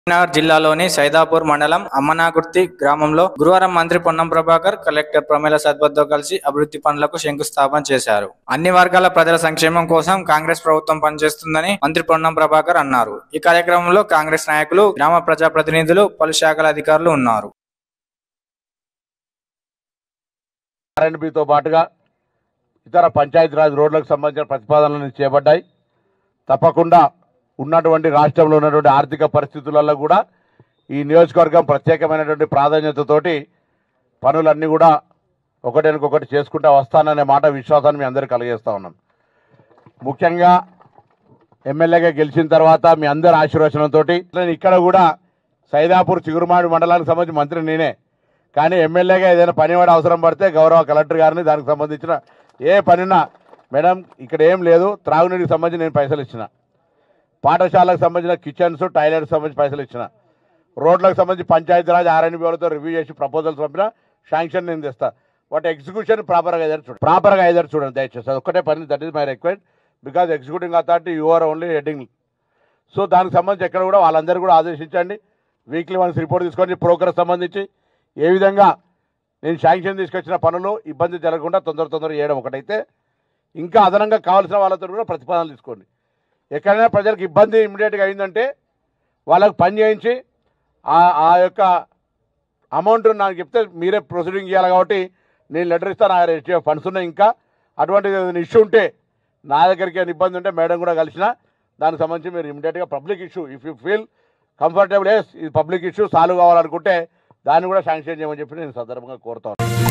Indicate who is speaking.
Speaker 1: నగర్ జిల్లాలోని సైదాపూర్ మండలం అమ్మనాగుర్తి గ్రామంలో గురువారం మంత్రి పొన్నం ప్రభాకర్ కలెక్టర్ ప్రమేల సద్బత్తో కలిసి అభివృద్ధి పనులకు శంకుస్థాపన చేశారు అన్ని వర్గాల ప్రజల సంక్షేమం కోసం కాంగ్రెస్ ప్రభుత్వం పనిచేస్తుందని మంత్రి పొన్నం ప్రభాకర్ అన్నారు ఈ కార్యక్రమంలో కాంగ్రెస్ నాయకులు గ్రామ ప్రజాప్రతినిధులు పలు శాఖల అధికారులు ఉన్నారు
Speaker 2: ఆర్ఎండ్బితో పాటుగా ఇతర పంచాయతీరాజ్ రోడ్లకు సంబంధించిన ప్రతిపాదనలు చేపడ్డాయి తప్పకుండా ఉన్నటువంటి రాష్ట్రంలో ఉన్నటువంటి ఆర్థిక పరిస్థితులలో కూడా ఈ నియోజకవర్గం ప్రత్యేకమైనటువంటి ప్రాధాన్యతతోటి పనులన్నీ కూడా ఒకటికొకటి చేసుకుంటూ వస్తాననే మాట విశ్వాసాన్ని మీ అందరికీ కలిగేస్తా ఉన్నాం ముఖ్యంగా ఎమ్మెల్యేగా గెలిచిన తర్వాత మీ అందరి ఆశీర్వచనంతో నేను ఇక్కడ కూడా సైదాపూర్ చిగురుమాడి మండలానికి సంబంధించి మంత్రి నేనే కానీ ఎమ్మెల్యేగా ఏదైనా పని వాడి అవసరం పడితే గౌరవ కలెక్టర్ గారిని దానికి సంబంధించిన ఏ పనినా మేడం ఇక్కడ ఏం లేదు త్రాగునీటికి సంబంధించి నేను పైసలు ఇచ్చిన పాఠశాలకు సంబంధించిన కిచెన్స్ టాయిలెట్స్ సంబంధించి పైసలు ఇచ్చిన రోడ్లకు సంబంధించి పంచాయతీరాజ్ ఆర్ఎన్బిలతో రివ్యూ చేసి ప్రపోజల్స్ పంపిన శాంక్షన్ నేను తెస్తా వాటి ఎగ్జిక్యూషన్ ప్రాపర్గా ఎదురు చూడండి ప్రాపర్గా ఎదురు చూడండి దయచేసి అది ఒక్కటే పని that is my request because executing authority you are only heading so దానికి సంబంధించి ఎక్కడ కూడా వాళ్ళందరూ కూడా ఆదేశించండి వీక్లీ వన్స్ రిపోర్ట్ తీసుకొని ప్రోగ్రెస్ సంబంధించి ఏ విధంగా నేను శాంక్షన్ తీసుకొచ్చిన పనులు ఇబ్బంది జరగకుండా తొందర తొందర చేయడం ఒకటైతే ఇంకా అదనంగా కావాల్సిన వాళ్ళతో కూడా ప్రతిపాదనలు తీసుకోండి ఎక్కడైనా ప్రజలకు ఇబ్బంది ఇమ్మీడియట్గా అయిందంటే వాళ్ళకు పని చేయించి ఆ ఆ యొక్క అమౌంట్ నాకు చెప్తే మీరే ప్రొసీడింగ్ చేయాలి కాబట్టి నేను లెటర్ ఇస్తాను ఆ రేషియో ఫండ్స్ ఉన్నాయి ఇంకా అటువంటి ఏదైనా ఇష్యూ ఉంటే నా దగ్గరికి ఏమైనా ఇబ్బంది ఉంటే మేడం కూడా కలిసిన దానికి సంబంధించి మీరు ఇమీడియట్గా public issue if you feel comfortable yes ఇది పబ్లిక్ ఇష్యూ సాల్వ్ కావాలనుకుంటే దాన్ని కూడా శాంక్షన్ చేయమని చెప్పి నేను సందర్భంగా కోరుతాను